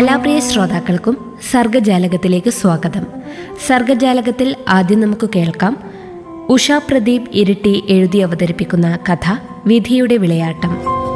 എല്ലാ പ്രിയ ശ്രോതാക്കൾക്കും സർഗജാലകത്തിലേക്ക് സ്വാഗതം സർഗജാലകത്തിൽ ആദ്യം നമുക്ക് കേൾക്കാം ഉഷ പ്രദീപ് ഇരിട്ടി എഴുതി അവതരിപ്പിക്കുന്ന കഥ വിധിയുടെ വിളയാട്ടം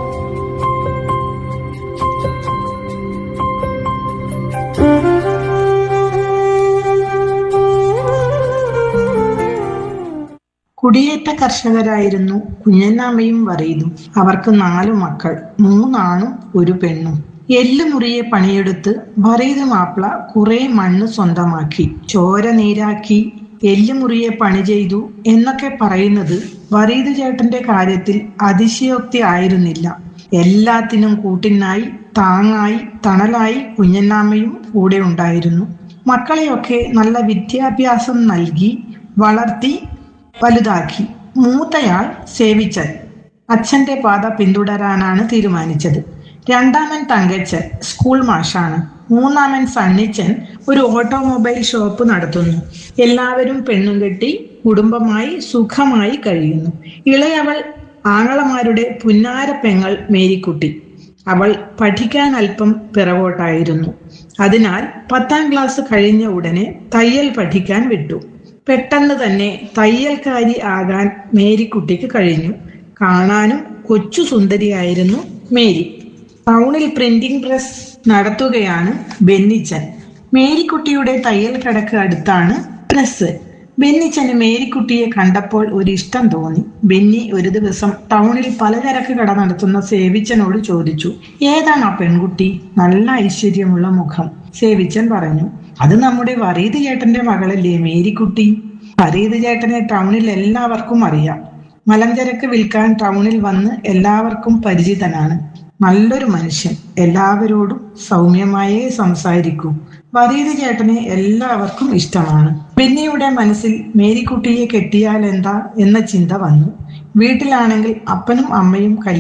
കുടിയേറ്റ കർഷകരായിരുന്നു കുഞ്ഞന്നാമ്മയും വറീതും അവർക്ക് നാലു മക്കൾ മൂന്നാണും ഒരു പെണ്ണും എല്ലുമുറിയെ പണിയെടുത്ത് വറീത് മാപ്പിള കുറെ മണ്ണ് സ്വന്തമാക്കി ചോര നീരാക്കി എല്ലുമുറിയെ പണി ചെയ്തു എന്നൊക്കെ പറയുന്നത് വറീത് ചേട്ടന്റെ കാര്യത്തിൽ അതിശയോക്തി ആയിരുന്നില്ല എല്ലാത്തിനും കൂട്ടിനായി താങ്ങായി തണലായി കുഞ്ഞന്നാമ്മയും കൂടെ ഉണ്ടായിരുന്നു മക്കളെയൊക്കെ നല്ല വിദ്യാഭ്യാസം നൽകി വളർത്തി വലുതാക്കി മൂത്തയാൾ സേവിച്ചൻ അച്ഛന്റെ പാത പിന്തുടരാനാണ് തീരുമാനിച്ചത് രണ്ടാമൻ തങ്കച്ചൻ സ്കൂൾ മാഷാണ് മൂന്നാമൻ സണ്ണിച്ചൻ ഒരു ഓട്ടോമൊബൈൽ ഷോപ്പ് നടത്തുന്നു എല്ലാവരും പെണ്ണും കെട്ടി കുടുംബമായി സുഖമായി കഴിയുന്നു ഇളയവൾ ആങ്ങളമാരുടെ പുന്നാര പെങ്ങൾ മേരിക്കുട്ടി അവൾ പഠിക്കാൻ അല്പം പിറകോട്ടായിരുന്നു അതിനാൽ പത്താം ക്ലാസ് കഴിഞ്ഞ ഉടനെ തയ്യൽ പഠിക്കാൻ വിട്ടു പെട്ടെന്ന് തന്നെ തയ്യൽക്കാരി ആകാൻ മേരിക്കുട്ടിക്ക് കഴിഞ്ഞു കാണാനും കൊച്ചു സുന്ദരിയായിരുന്നു മേരി ടൗണിൽ പ്രിന്റിംഗ് പ്രസ് നടത്തുകയാണ് ബെന്നിച്ചൻ മേരിക്കുട്ടിയുടെ തയ്യൽ കടക്ക് അടുത്താണ് പ്രസ് ബെന്നിച്ചന് മേരിക്കുട്ടിയെ കണ്ടപ്പോൾ ഒരു ഇഷ്ടം തോന്നി ബെന്നി ഒരു ദിവസം ടൗണിൽ പലചരക്ക് കട നടത്തുന്ന സേവിച്ചനോട് ചോദിച്ചു ഏതാണ് ആ പെൺകുട്ടി നല്ല ഐശ്വര്യമുള്ള മുഖം സേവിച്ചൻ പറഞ്ഞു അത് നമ്മുടെ വറീത് ചേട്ടന്റെ മകളല്ലേ മേരിക്കുട്ടി വറീത് ചേട്ടനെ ടൗണിൽ എല്ലാവർക്കും അറിയാം മലഞ്ചരക്ക് വിൽക്കാൻ ടൗണിൽ വന്ന് എല്ലാവർക്കും പരിചിതനാണ് നല്ലൊരു മനുഷ്യൻ എല്ലാവരോടും സൗമ്യമായേ സംസാരിക്കൂ വറീത് ചേട്ടനെ എല്ലാവർക്കും ഇഷ്ടമാണ് ബെന്നിയുടെ മനസ്സിൽ മേരിക്കുട്ടിയെ കെട്ടിയാൽ എന്താ എന്ന ചിന്ത വന്നു വീട്ടിലാണെങ്കിൽ അപ്പനും അമ്മയും കല്യാണം